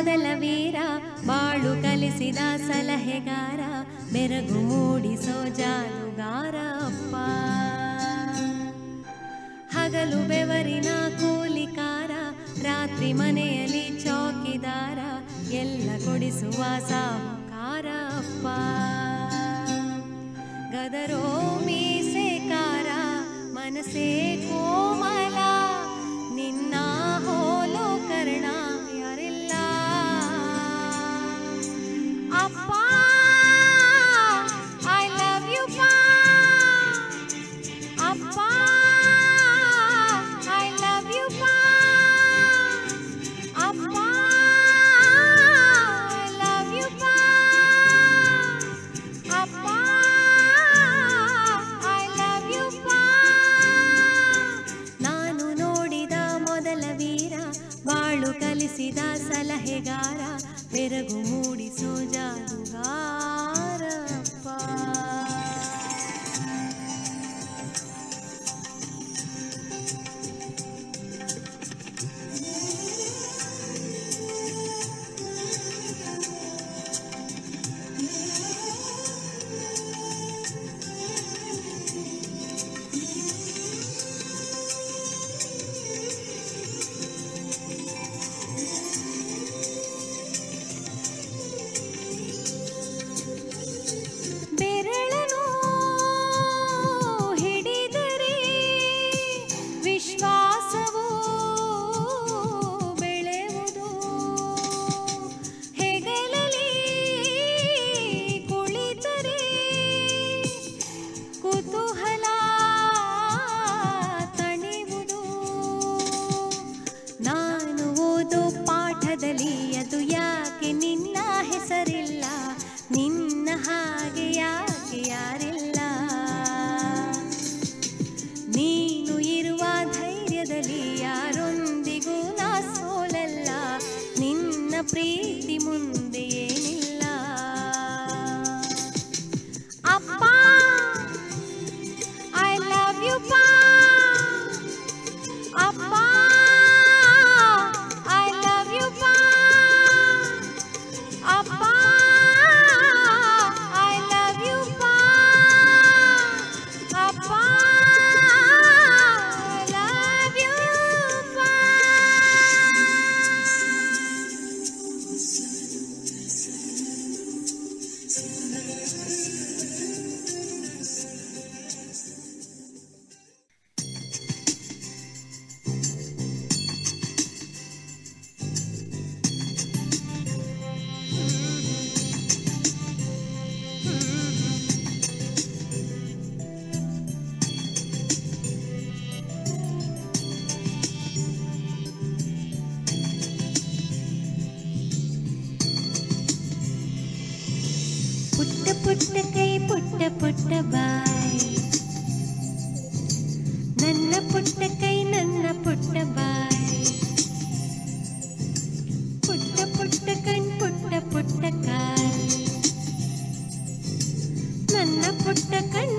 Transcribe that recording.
ಮೊದಲ ವೀರ ಬಾಳು ಕಲಿಸಿದ ಸಲಹೆಗಾರ ಬೆರಗು ಮೂಡಿಸೋ ಜಾನುಗಾರ ಅಪ್ಪ ಹಗಲು ಬೆವರಿನ ಕೂಲಿಕಾರ ರಾತ್ರಿ ಮನೆಯಲ್ಲಿ ಚೌಕಿದಾರ ಎಲ್ಲ ಕೊಡಿಸುವ ಸಾಹುಕಾರ ಅಪ್ಪ ಗದರೋ ಮೀಸೆಕಾರ ಮನಸೇ ಕೋಮಲ ನಿನ್ನ ಹೋಲೋ ಕರ್ಣ ಯಾರಿಲ್ಲ ಅಪ್ಪ ಐ ಲವ್ ಯು ಪಾ ಅಪ್ಪ ಐ ಲವ್ ಯು ಪಾ ಅಪ್ಪ ಐ ಲವ್ ಯು ಪಾ ಅಪ್ಪ ಐ ಲವ್ ಯು ಪಾ ನಾನು ನೋಡಿದ ಮೊದಲ ವೀರ ಬಾಳು ಕಲಿಸಿದ ಸಲಹೆಗಾರ ಬೆರಗು ಮೂಡಿಸೋ ಜಾದುಗಾರ ಅಪ್ಪ ಬೆರಳನು ಹಿಡಿದರೆ ವಿಶ್ವಾಸವು ಬೆಳೆಯುವುದು ಹೆಗಲಲಿ ಕುಳಿತರೆ ಕುತೂಹಲ ತಣಿವುದು ನಾನು ಓದೋ ಪಾಠದಲ್ಲಿ ಅದು ಯಾಕೆ ನಿನ್ನ ಹೆಸರಿಲ್ಲ ನಿನ್ನ ಹಾಗೆ ಯಾಕೆ ಯಾರಿಲ್ಲ ನೀನು ಇರುವ ಧೈರ್ಯದಲ್ಲಿ ಯಾರೊಂದಿಗೂ ನಾ ಸೋಲಲ್ಲ ನಿನ್ನ ಪ್ರೀತಿ ಮುಂದೆ ಏನಿಲ್ಲ ಅಪ್ಪ ಐ ಲವ್ ಯು ಪಾ ಅಪ್ಪ ಐ ಲವ್ ಯು ಪಾ ಅಪ್ಪ ಐ ಲವ್ ಯು ಪಾ ಅಪ್ಪ ಐ ಲವ್ ಯು ಪಾ ಪುಟ್ಟ ಪುಟ್ಟ ಕೈ ಪುಟ್ಟ ಪುಟ್ಟ ಬಾಯ್ ನನ್ನ ಪುಟ್ಟ ಕೈ ನನ್ನ ಪುಟ್ಟ ಬಾಯ್ ಪುಟ್ಟ ಪುಟ್ಟ ಕಣ್ ಪುಟ್ಟ ಪುಟ್ಟ ಕಾಲ್ ನನ್ನ ಪುಟ್ಟ ಕಣ್